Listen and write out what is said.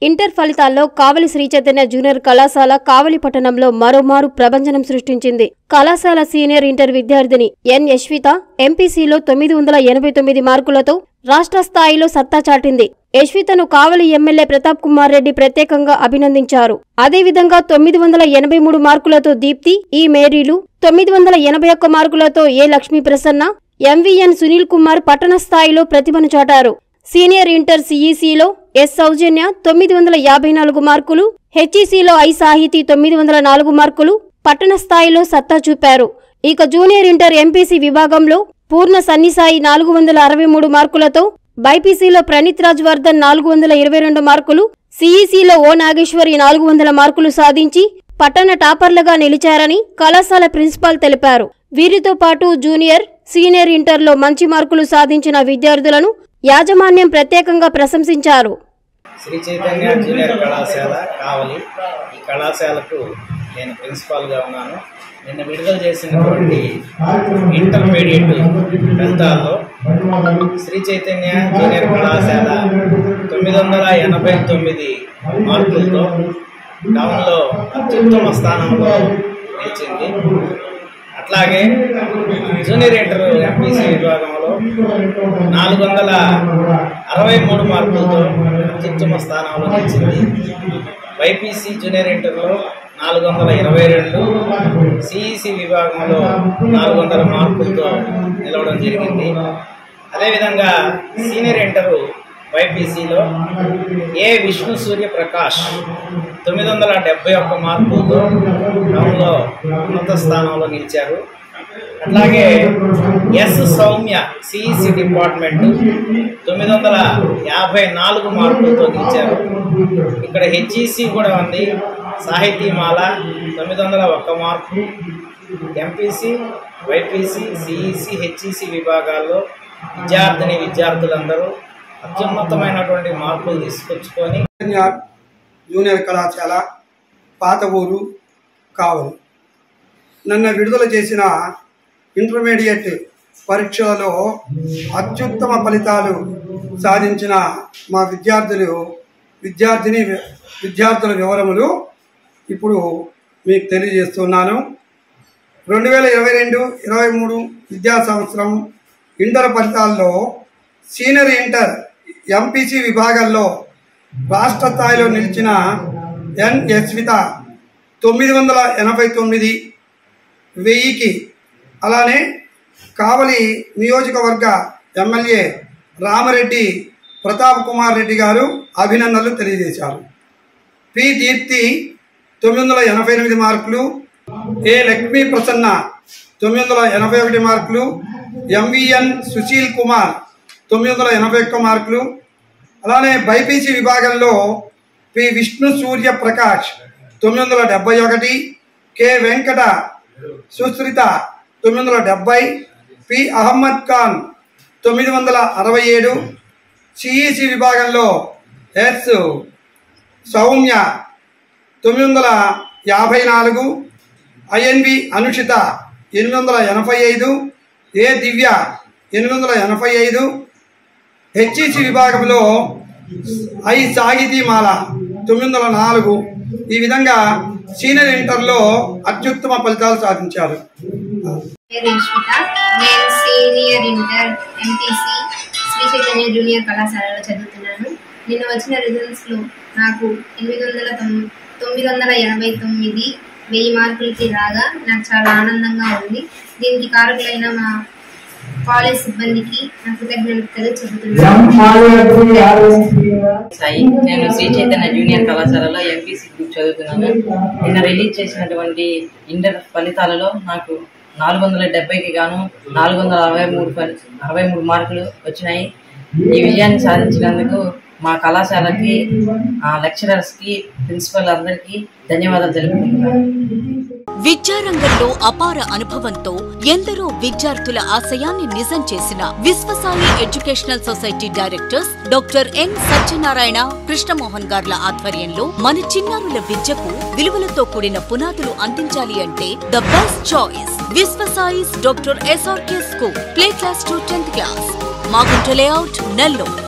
inter ఫలితాల్లో కావలి Shri Chaitanya junior కళాశాల కావలి పట్టణంలో మరోమారు ప్రభంజనం సృష్టించింది కళాశాల సీనియర్ ఇంటర్ విద్యార్థిని ఎన్ యశ్విత ఎంపీసీలో తొమ్మిది వందల ఎనభై తొమ్మిది మార్కులతో రాష్ట్ర స్థాయిలో సత్తా చాటింది యశ్వితను కావలి ఎమ్మెల్యే ప్రతాప్ కుమార్ రెడ్డి ప్రత్యేకంగా అభినందించారు అదేవిధంగా తొమ్మిది వందల ఎనభై మూడు మార్కులతో దీప్తి ఈ మేరీలు తొమ్మిది వందల ఎనభై ఒక్క మార్కులతో ఏ లక్ష్మీ ప్రసన్న ఎంవీఎన్ సునీల్ కుమార్ పట్టణ స్థాయిలో ప్రతిభను చాటారు సీనియర్ ఇంటర్ సిఈసిలో ఎస్ సౌజన్య తొమ్మిది వందల యాభై నాలుగు మార్కులు హెచ్ఈసిలో ఐ సాహితీ తొమ్మిది వందల నాలుగు మార్కులు పట్టణ స్థాయిలో సత్తా చూపారు ఇక జూనియర్ ఇంటర్ ఎంపీసీ విభాగంలో పూర్ణ సన్నిసాయి నాలుగు వందల అరవై మూడు మార్కులతో బైపీసీలో ప్రణీత్ రాజ్ వర్ధన్ నాలుగు వందల ఇరవై రెండు మార్కులు సిఈసిలో ఓ నాగేశ్వరి నాలుగు వందల మార్కులు సాధించి పట్టణ టాపర్లుగా నిలిచారని కళాశాల ప్రిన్సిపాల్ తెలిపారు వీరితో పాటు జూనియర్ సీనియర్ ఇంటర్లో మంచి మార్కులు సాధించిన విద్యార్థులను యాజమాన్యం ప్రత్యేకంగా ప్రశంసించారు శ్రీ చైతన్య జూనియర్ కళాశాల కావలి ఈ కళాశాలకు నేను ప్రిన్సిపాల్గా ఉన్నాను నిన్న విడుదల చేసినటువంటి ఇంటర్మీడియట్ ఫలితాల్లో శ్రీ చైతన్య జూనియర్ కళాశాల తొమ్మిది వందల ఎనభై తొమ్మిది మార్కులతో టౌన్లో అత్యుత్తమ స్థానంలో నిలిచింది అట్లాగే జూనియర్ ఇంటర్ ఎంపీసీ విభాగంలో నాలుగు వందల అరవై మూడు మార్కులతో అత్యుత్తమ స్థానంలో నిలిచింది బైపీసీ జూనియర్ ఇంటర్లో నాలుగు వందల ఇరవై రెండు సిఈసి విభాగంలో నాలుగు వందల మార్కులతో నిలవడం జరిగింది అదేవిధంగా సీనియర్ ఇంటరు బైపీసీలో ఏ విష్ణు సూర్య ప్రకాష్ తొమ్మిది వందల డెబ్బై ఒక్క మార్కులతో టౌన్లో ఉన్నత స్థానంలో నిలిచారు అట్లాగే ఎస్ సౌమ్య సిఈసి డిపార్ట్మెంట్ తొమ్మిది వందల యాభై నాలుగు మార్కులతో నిలిచారు ఇక్కడ హెచ్ఈసి కూడా ఉంది సాహితీమాల తొమ్మిది వందల ఒక్క mark MPC YPC CEC HEC విభాగాల్లో విద్యార్థిని విద్యార్థులందరూ అత్యున్నతమైనటువంటి మార్కులు తీసుకొచ్చుకొని జూనియర్ జూనియర్ కళాశాల పాత ఊరు కావలి నన్ను విడుదల చేసిన ఇంటర్మీడియట్ పరీక్షలలో అత్యుత్తమ ఫలితాలు సాధించిన మా విద్యార్థులు విద్యార్థిని విద్యార్థుల వివరములు ఇప్పుడు మీకు తెలియజేస్తున్నాను రెండు వేల ఇరవై రెండు ఇరవై మూడు విద్యా సంవత్సరం ఇంటర్ ఫలితాల్లో సీనియర్ ఇంటర్ ఎంపీసీ విభాగాల్లో రాష్ట్ర స్థాయిలో నిలిచిన ఎన్ యశ్విత తొమ్మిది వందల ఎనభై తొమ్మిది వెయ్యికి అలానే కావలి నియోజకవర్గ ఎమ్మెల్యే రామరెడ్డి ప్రతాప్ కుమార్ రెడ్డి గారు అభినందనలు తెలియజేశారు పి దీప్తి తొమ్మిది వందల ఎనభై ఎనిమిది మార్కులు ఏ లక్ష్మీ ప్రసన్న తొమ్మిది వందల ఎనభై ఒకటి మార్కులు ఎంవిఎన్ సుశీల్ కుమార్ తొమ్మిది వందల ఎనభై ఒక్క మార్కులు అలానే బైపీసీ విభాగంలో పి విష్ణు సూర్య ప్రకాష్ తొమ్మిది వందల డెబ్బై ఒకటి కె వెంకట సుశ్రిత తొమ్మిది వందల డెబ్బై పి అహమ్మద్ ఖాన్ తొమ్మిది వందల అరవై ఏడు సిఈసి విభాగంలో ఎస్ సౌమ్య తొమ్మిది వందల యాభై నాలుగు ఐఎన్బి అనుషిత ఎనిమిది వందల ఎనభై ఐదు ఏ దివ్య ఎనిమిది వందల ఎనభై ఐదు హెచ్ఈసి విభాగంలో ఐ సాహితీమాల తొమ్మిది వందల నాలుగు ఈ విధంగా సీనియర్ ఇంటర్లో అత్యుత్తమ ఫలితాలు సాధించారు పేరు యశ్విత నేను senior inter MPC Sri Chaitanya junior కళాశాలలో చదువుతున్నాను నిన్న వచ్చిన రిజల్ట్స్లో నాకు ఎనిమిది వందల తొమ్- తొమ్మిది వందల ఎనభై తొమ్మిది వెయ్యి మార్కులకి రాగా నాకు చాలా ఆనందంగా ఉంది దీనికి కారకులైన మా కాలేజ్ సిబ్బందికి నా కృతజ్ఞతలు చెబుతున్నాను సాయి నేను శ్రీ చైతన్య జూనియర్ కళాశాలలో ఎంపీసీ గ్రూప్ చదువుతున్నాను నిన్న రిలీజ్ చేసినటువంటి ఇంటర్ ఫలితాలలో నాకు నాలుగు వందల డెబ్బైకి గాను నాలుగు వందల అరవై మూడు ఫలి- అరవై మూడు మార్కులు వచ్చినాయి ఈ విజయాన్ని సాధించినందుకు మా కళాశాలకి ఆ లెక్చరర్స్కి ప్రిన్సిపల్ అందరికీ ధన్యవాదాలు తెలుపుకుంటున్నాను విద్యారంగంలో అపార అనుభవంతో ఎందరో విద్యార్థుల ఆశయాన్ని నిజం చేసిన Vishwasai educational society directors doctor N Satyanarayana Krishnamohan గార్ల ఆధ్వర్యంలో మన చిన్నారుల విద్యకు విలువలతో కూడిన పునాదులు అందించాలి అంటే the best choice Vishwasai's doctor SRK school play class to tenth class Magunta layout Nellore